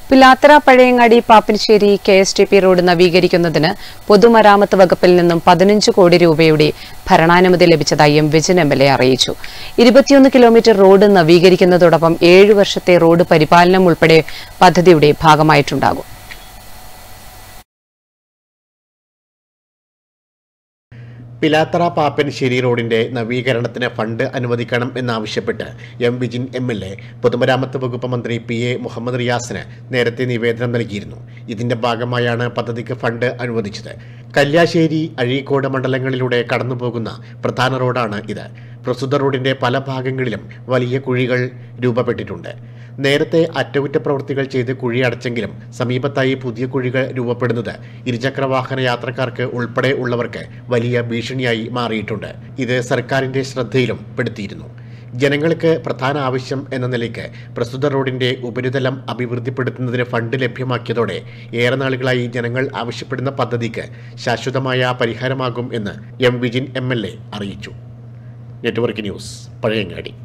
Pilathara Pazhayangadi Pappinisseri K S T P road നവീകരിക്കുന്നതിന് പൊതുമരാമത്ത് വകുപ്പിൽ നിന്നും പതിനഞ്ച് കോടി രൂപയുടെ ഭരണാനുമതി ലഭിച്ചതായി M Vijayan M L A അറിയിച്ചു ഇരുപത്തിയൊന്ന് കിലോമീറ്റർ റോഡ് നവീകരിക്കുന്നതോടൊപ്പം ഏഴ് വർഷത്തെ റോഡ് പരിപാലനം ഉൾപ്പെടെ പദ്ധതിയുടെ ഭാഗമായിട്ടുണ്ടാകും പിലാത്തറ പാപ്പനശ്ശേരി റോഡിന്റെ നവീകരണത്തിന് ഫണ്ട് അനുവദിക്കണം എന്നാവശ്യപ്പെട്ട് M Vijin M L A പൊതുമരാമത്ത് വകുപ്പ് മന്ത്രി പി എ മുഹമ്മദ് റിയാസിന് നേരത്തെ നിവേദനം നൽകിയിരുന്നു ഇതിന്റെ ഭാഗമായാണ് പദ്ധതിക്ക് ഫണ്ട് അനുവദിച്ചത് കല്യാശ്ശേരി അഴീക്കോട് മണ്ഡലങ്ങളിലൂടെ കടന്നുപോകുന്ന പ്രധാന റോഡാണ് ഇത് പ്രസ്തുത റോഡിന്റെ പല ഭാഗങ്ങളിലും വലിയ കുഴികൾ രൂപപ്പെട്ടിട്ടുണ്ട് നേരത്തെ അറ്റകുറ്റപ്രവൃത്തികൾ ചെയ്ത് കുഴി അടച്ചെങ്കിലും സമീപത്തായി പുതിയ കുഴികൾ രൂപപ്പെടുന്നത് ഇരുചക്രവാഹന യാത്രക്കാർക്ക് ഉൾപ്പെടെ ഉള്ളവർക്ക് വലിയ ഭീഷണിയായി മാറിയിട്ടുണ്ട് ഇത് സർക്കാരിന്റെ ശ്രദ്ധയിലും പെടുത്തിയിരുന്നു ജനങ്ങൾക്ക് പ്രധാന ആവശ്യം എന്ന നിലയ്ക്ക് പ്രസ്തുത റോഡിന്റെ ഉപരിതലം അഭിവൃദ്ധിപ്പെടുത്തുന്നതിന് ഫണ്ട് ലഭ്യമാക്കിയതോടെ ഏറെ നാളുകളായി ജനങ്ങൾ ആവശ്യപ്പെടുന്ന പദ്ധതിക്ക് ശാശ്വതമായ പരിഹാരമാകും എന്ന് M Vijin M L A അറിയിച്ചു നെറ്റ്വർക്ക് ന്യൂസ് പഴയങ്ങാടി